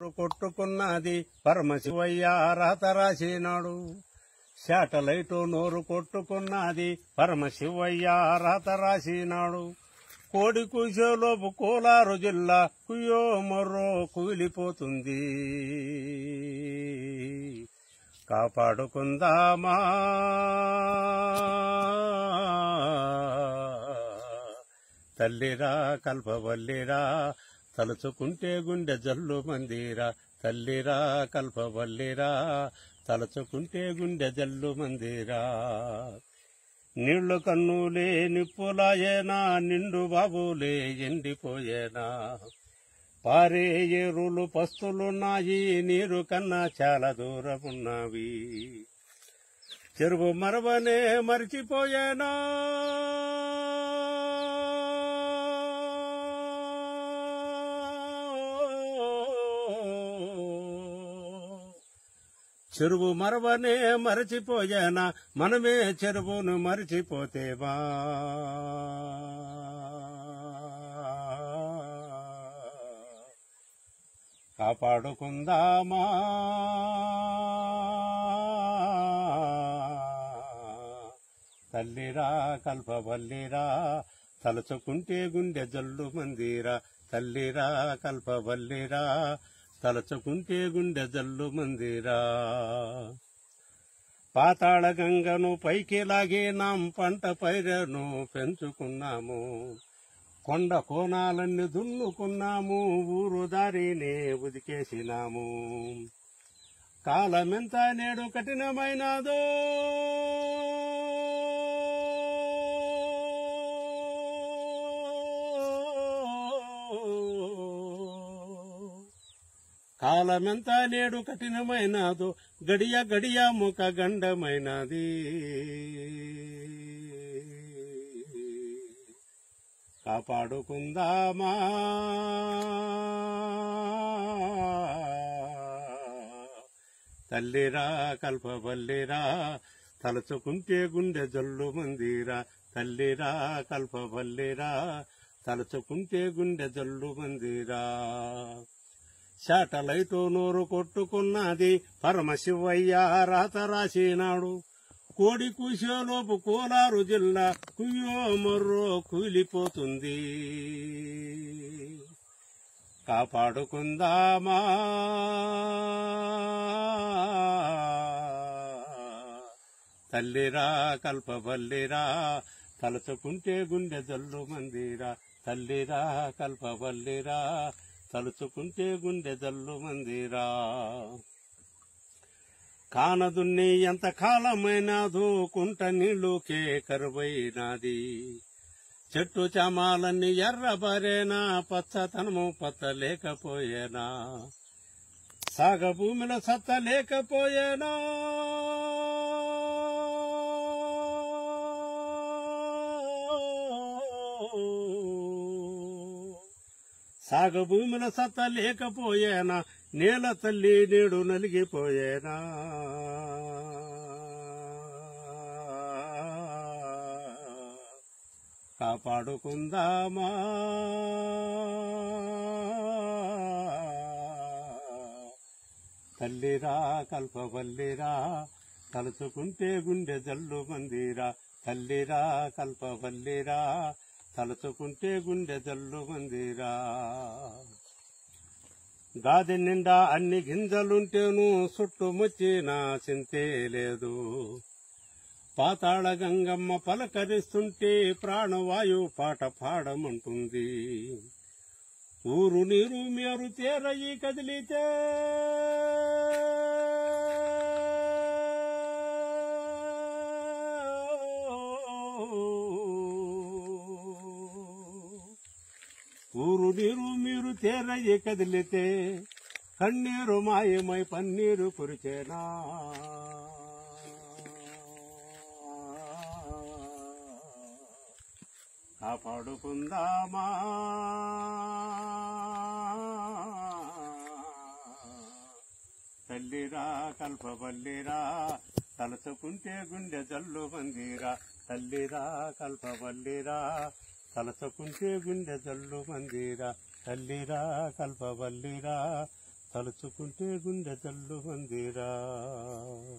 కొట్టుకున్నది పరమశివయ్య రాత రాసినాడు శాటలైటు నోరు కొట్టుకున్నది పరమశివయ్య రాత రాసినాడు కోడి కూసేలోపు కోలారు జిల్లా కుయ్యో మర్రో కూలిపోతుంది కాపాడుకుందామా తల్లిరా కల్పవల్లిరా తలుచుకుంటే గుండె జల్లు మందిరా తల్లిరా కల్పవల్లిరా తలుచుకుంటే గుండె జల్లు మందిరా నీళ్లు కన్నులే నిప్పులాయేనా నిండు బాబులే ఎండిపోయేనా పారే ఏరులు పస్తులున్నాయి నీరు కన్నా చాలా దూరమున్నవి చెరువు మరవనే మరిచిపోయానా చెరువు మరవనే మరచిపోయానా మనమే చెరువును మరిచిపోతేవా కాపాడుకుందామా తల్లిరా కల్పవల్లిరా తలుచుకుంటే గుండె జల్లు మందిరా తల్లిరా కల్పవల్లిరా తలుచుకుంటే గుండె జల్లు మందిరా పాతాళ గంగను పైకి లాగినాం పంట పైరను పెంచుకున్నాము కొండ కోణాలన్నీ దున్నుకున్నాము ఊరు దారినే ఉదికేసినాము కాలమెంత నేడు కఠినమైనదో కాలమెంత నేడు కఠినమైనదో గడియ గడియ ముఖ గండమైనది కాపాడుకుందామా తల్లిరా కల్పవల్లిరా తలుచుకుంటే గుండె జల్లు మందిరా తల్లిరా కల్పవల్లిరా తలుచుకుంటే గుండె జల్లు మందిరా శాటలైటు నోరు కొట్టుకున్నది పరమశివయ్య రాత రాసినాడు కోడి కూసేలోపు కోలారు జిల్లా కుయ్యో మర్రో కూలిపోతుంది కాపాడుకుందామా తల్లిరా కల్పవల్లిరా తలుచుకుంటే గుండె జల్లు మందిరా తల్లిరా కల్పవల్లిరా తలుచుకుంటే గుండె జల్లు మందిరా కానదున్ని ఎంత కాలమైనాదో కుంట నీళ్ళుకే కరువైనాది చెట్టు చమాలన్నీ ఎర్రబరేనా పచ్చతనము పచ్చ లేకపోయేనా సాగ భూమిలో సత్త లేకపోయేనా సాగ భూమిలో సత్త లేకపోయేనా నేల తల్లి నేడు నలిగిపోయేనా కాపాడుకుందామా తల్లిరా కల్పవల్లిరా తలుచుకుంటే గుండె జల్లు మందిరా తల్లిరా కల్పవల్లిరా తలుచుకుంటే గుండె జల్లు మందిరా గాది నిండా అన్ని గింజలుంటేను చుట్టుముచ్చిన చింతే లేదు పాతాళ గంగమ్మ పలకరిస్తుంటే ప్రాణవాయు పాట పాడమంటుంది ఊరు నీరు మేరు తేరయి కదిలితే ఊరు నీరు మీరు తేరయ్యి కదిలితే కన్నీరు మాయమై పన్నీరు కురిచేనా కాపాడుకుందామా తల్లిరా కల్పవల్లిరా తలచుకుంటే గుండె జల్లు మందిరా తల్లిరా కల్పవల్లిరా తలచుకుంటే గుండె జల్లు మందిరా తల్లిరా కల్పవల్లిరా తలుచుకుంటే గుండె జల్లు మందిరా